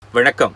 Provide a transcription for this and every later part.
வணக்கம்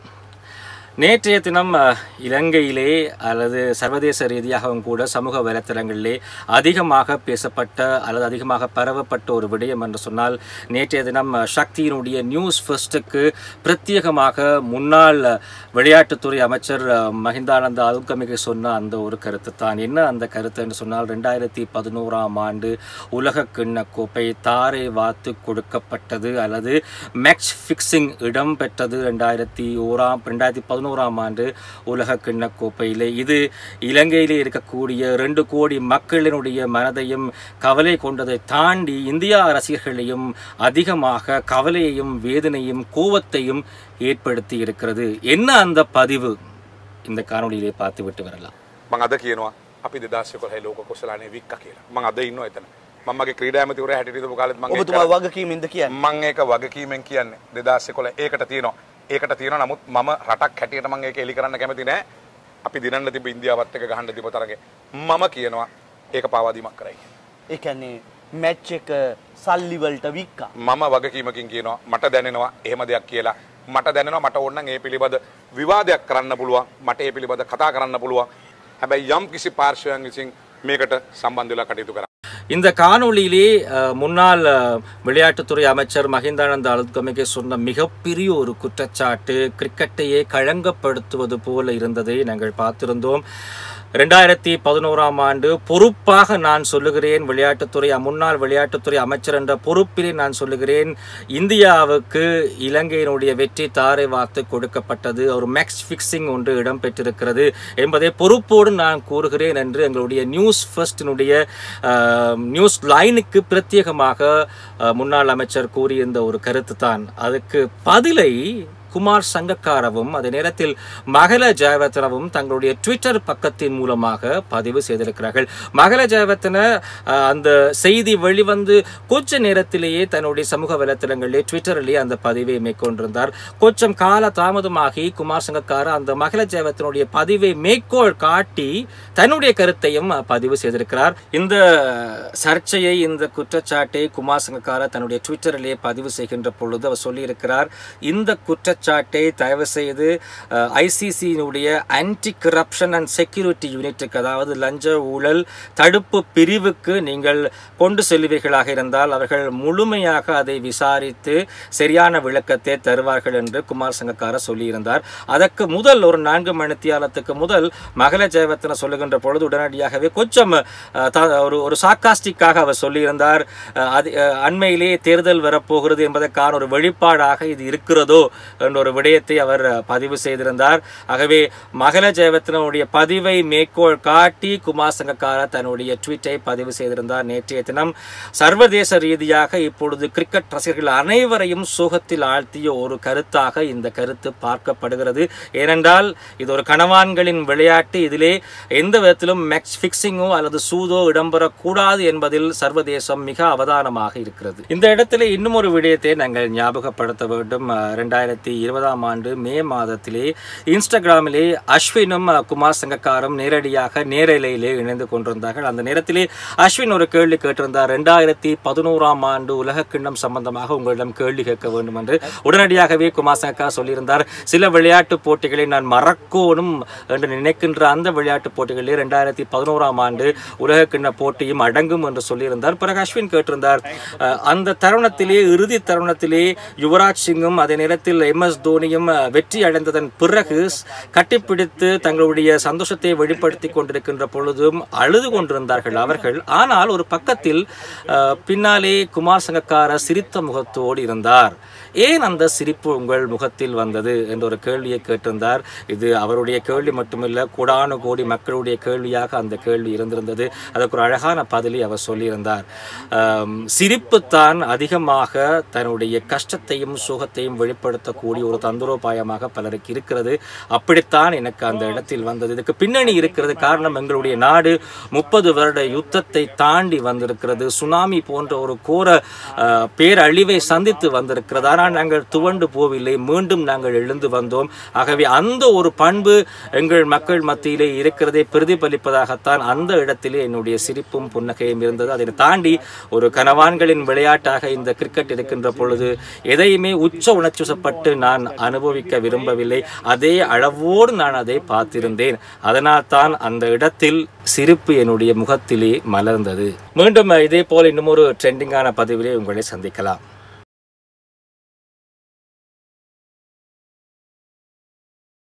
நேற்றைய தினம் அஹ், இலங்கையிலே அல்லது சர்வதேச ரீதியாகவும் கூட சமூக வலைத்தளங்களிலே அதிகமாக பேசப்பட்ட அல்லது அதிகமாக பரவப்பட்ட ஒரு விடயம் என்று சொன்னால் நேற்றைய தினம் அஹ், சக்தியினுடைய நியூஸ் ஃபர்ஸ்ட்டுக்கு பிரத்யேகமாக முன்னாள் அஹ், விளையாட்டுத்துறை அமைச்சர் அஹ், மஹிந்தானந்த அல்கமிகை சொன்ன அந்த ஒரு கருத்து தான் என்ன அந்த கருத்து என்று சொன்னால் ரெண்டாயிரத்தி பதினோராம் ஆண்டு உலக கிண்ண கோப்பை தாரை வாத்து கொடுக்கப்பட்டது அல்லது மேட்ச் ஃபிக்ஸிங் இடம் பெற்றது ரெண்டாயிரத்தி ஓராம் ரெண்டாயிரத்தி பதினோராம் ஆண்டு உலக கிண்ண கோப்பையிலே இது இலங்கையிலே இருக்கக்கூடிய ரெண்டு கோடி மக்களினுடைய மனதையும் கவலை கொண்டதை தாண்டி இந்தியா ரசிகர்களையும் அதிகமாக கவலையையும் வேதனையும் கோவத்தையும் ஏற்படுத்தி இருக்கிறது என்ன அந்த பதிவு இந்த காணொளியிலே பார்த்து விட்டு வரலாம் මං අද කියනවා අපි දෙදශය කොහයි ලෝක කොසලානේ වික්ක කියලා මං අද ඉන්න එතන මගේ ක්‍රීඩ ඇමතිවර හැටිතු කාලත් මං ඔබතුමා වගකීමෙන්ද කියන්න මං ඒක වගකීමෙන් කියන්නේ දෙදශය කොල ඒකට තියෙනවා ඒකට තියෙන නමුත් මම රටක් හැටියට මං ඒක එලි කරන්න කැමති නෑ අපි දිනන්න තිබ ඉන්දියාවත් එක ගහන්ඩ තිබතරගේ මම කියනවා ඒක පවාදීමක් කරයි එකන්නේ මැච් එක සල්ලිවලට වික්කා මම වගකීමකින් කියනවා මට දැනෙනවා එහෙම දෙයක් කියලා මට දැනෙනවා මට ඔන්න ඒ පිළිබඳ විවාදයක් කරන්න පුළුවන් මට ඒ පිළිබඳ කතා කරන්න පුළුවන් හැබැයි යම් කිසි පාර්ශවයන් විසින් මේකට සම්බන්ධලා කටයුතු කර இந்த காணொளியிலே அஹ், முன்னாள் அஹ், விளையாட்டுத்துறை அமைச்சர் மஹிந்தானந்த அலுத்கமிகே சொன்ன மிகப்பெரிய ஒரு குற்றச்சாட்டு கிரிக்கெட்டையே களங்கப்படுத்துவது போல இருந்ததை நாங்கள் பார்த்திருந்தோம் ரெண்டாயிரத்தி பதினோராம் ஆண்டு பொறுப்பாக நான் சொல்லுகிறேன் விளையாட்டுத்துறை முன்னாள் விளையாட்டுத்துறை அமைச்சர் என்ற பொறுப்பிலே நான் சொல்லுகிறேன் இந்தியாவுக்கு இலங்கையினுடைய வெற்றி தாரை வார்த்து கொடுக்கப்பட்டது ஒரு மேக்ஸ் ஃபிக்ஸிங் ஒன்று இடம்பெற்றிருக்கிறது என்பதை பொறுப்போடு நான் கூறுகிறேன் என்று எங்களுடைய நியூஸ் ஃபர்ஸ்டினுடைய நியூஸ் லைனுக்கு பிரத்யேகமாக அஹ், முன்னாள் அமைச்சர் கூறியிருந்த ஒரு கருத்து தான் அதுக்கு பதிலை குமார் சங்கக்காரவும் அதே நேரத்தில் மகள ஜெயவர்த்தனவும் தங்களுடைய ட்விட்டர் பக்கத்தின் மூலமாக பதிவு செய்திருக்கிறார்கள் மகள ஜெயவர்த்தன அஹ், அந்த செய்தி வெளிவந்து கொஞ்ச நேரத்திலேயே தன்னுடைய சமூக வலைத்தளங்களிலே ட்விட்டரிலே அந்த பதிவை மேற்கொண்டிருந்தார் கொஞ்சம் கால தாமதமாகி குமார் சங்கக்கார அந்த மகள ஜெயவர்த்தனுடைய பதிவை மேற்கோள் காட்டி தன்னுடைய கருத்தையும் அஹ், பதிவு செய்திருக்கிறார் இந்த சர்ச்சையை இந்த குற்றச்சாட்டை குமார் சங்கக்கார தன்னுடைய ட்விட்டரிலே பதிவு செய்கின்ற பொழுது அவர் சொல்லியிருக்கிறார் இந்த குற்றச்சாட்டை தயவு செய்து ஐசிசியினுடைய ஆன்டி கரப்ஷன் அண்ட் செக்யூரிட்டி யூனிட்டுக்கு அதாவது லஞ்ச ஊழல் தடுப்பு பிரிவுக்கு நீங்கள் கொண்டு செல்வீர்களாக இருந்தால் அவர்கள் முழுமையாக அதை விசாரித்து சரியான விளக்கத்தை தருவார்கள் என்று குமார் சங்கக்கார சொல்லியிருந்தார் அதற்கு முதல் ஒரு நான்கு மணித்தியாலத்துக்கு முதல் மகள ஜெயவர்த்தன சொல்லுகின்ற பொழுது உடனடியாகவே கொஞ்சம் அஹ், த- ஒரு ஒரு சாக்காஸ்டிக்காக அவர் சொல்லியிருந்தார் அஹ், அது அஹ், அண்மையிலே தேர்தல் வரப்போகிறது என்பதற்கான ஒரு வெளிப்பாடாக இது இருக்கிறதோ என்ற ஒரு விடயத்தை அவர் அஹ், பதிவு செய்திருந்தார் ஆகவே மகள ஜெயவர்த்தனுடைய பதிவை மேற்கோள் காட்டி குமார் சங்கக்கார தன்னுடைய ட்வீட்டை பதிவு செய்திருந்தார் நேற்றைய தினம் சர்வதேச ரீதியாக இப்பொழுது கிரிக்கெட் ரசிகர்கள் அனைவரையும் சோகத்தில் ஆழ்த்திய ஒரு கருத்தாக இந்த கருத்து பார்க்கப்படுகிறது ஏனென்றால் இது ஒரு கணவான்களின் விளையாட்டு இதிலே எந்த விதத்திலும் மேக்ஸ் ஃபிக்ஸிங்கோ அல்லது சூதோ இடம்பெறக்கூடாது என்பதில் சர்வதேசம் மிக அவதானமாக இருக்கிறது இந்த இடத்திலே இன்னும் ஒரு விடயத்தை நாங்கள் ஞாபகப்படுத்த வேண்டும் ரெண்டாயிரத்தி இருபதாம் ஆண்டு மே மாதத்திலே இன்ஸ்டாகிராமிலே அஸ்வினும் அஹ், குமார் சங்கக்காரும் நேரடியாக நேரலையிலே இணைந்து கொண்டிருந்தார்கள் அந்த நேரத்திலே அஸ்வின் ஒரு கேள்வி கேட்டிருந்தார் ரெண்டாயிரத்தி பதினோராம் ஆண்டு உலக கிண்ணம் சம்பந்தமாக உங்களிடம் கேள்வி கேட்க வேண்டும் என்று உடனடியாகவே குமார் சங்கக்கார் சொல்லியிருந்தார் சில விளையாட்டு போட்டிகளை நான் மறக்கோனும் என்று நினைக்கின்ற அந்த விளையாட்டு போட்டிகளிலே ரெண்டாயிரத்தி பதினோராம் ஆண்டு உலக கிண்ண போட்டியும் அடங்கும் என்று சொல்லியிருந்தார் பிறகு அஸ்வின் கேட்டிருந்தார் அஹ், அந்த தருணத்திலே இறுதி தருணத்திலே யுவராஜ் சிங்கும் அதே நேரத்தில் எம் எஸ் தோனியும் அஹ், வெற்றி அடைந்ததன் பிறகு ஸ்- கட்டிப்பிடித்து தங்களுடைய சந்தோஷத்தை வெளிப்படுத்தி கொண்டிருக்கின்ற பொழுதும் அழுது கொண்டிருந்தார்கள் அவர்கள் ஆனால் ஒரு பக்கத்தில் அஹ், பின்னாலே குமார் சங்கக்கார சிரித்த முகத்தோடு இருந்தார் ஏன் அந்த சிரிப்பு உங்கள் முகத்தில் வந்தது என்ற ஒரு கேள்வியை கேட்டிருந்தார் இது அவருடைய கேள்வி மட்டுமில்ல கோடானு கோடி மக்களுடைய கேள்வியாக அந்த கேள்வி இருந்திருந்தது அதற்கு ஒரு அழகான பதிலை அவர் சொல்லியிருந்தார் ஆம், சிரிப்புத்தான் அதிகமாக தன்னுடைய கஷ்டத்தையும் சுகத்தையும் வெளிப்படுத்தக்கூடிய ஒரு தந்திரோபாயமாக பலருக்கு இருக்கிறது அப்படித்தான் எனக்கு அந்த இடத்தில் வந்தது இதுக்கு பின்னணி இருக்கிறது காரணம் எங்களுடைய நாடு முப்பது வருட யுத்தத்தை தாண்டி வந்திருக்கிறது சுனாமி போன்ற ஒரு கோர அஹ், பேரழிவை சந்தித்து வந்திருக்கிறது ஆனால் நாங்கள் துவண்டு போவில்லை மீண்டும் நாங்கள் எழுந்து வந்தோம் ஆகவே அந்த ஒரு பண்பு எங்கள் மக்கள் மத்தியிலே இருக்கிறதை பிரதிபலிப்பதாகத்தான் அந்த இடத்திலே என்னுடைய சிரிப்பும் புன்னகையும் இருந்தது அதை தாண்டி ஒரு கனவான்களின் விளையாட்டாக இந்த கிரிக்கெட் இருக்கின்ற பொழுது எதையுமே உச்ச உணர்ச்சிப்பட்டு நான் அனுபவிக்க விரும்பவில்லை அதே அளவோடு நான் அதை பார்த்திருந்தேன் அதனால் தான் அந்த இடத்தில் சிரிப்பு என்னுடைய முகத்திலே மலர்ந்தது மீண்டும் இதே போல் இன்னும் ஒரு ட்ரெண்டிங்கான பதிவிலே உங்களை சந்திக்கலாம்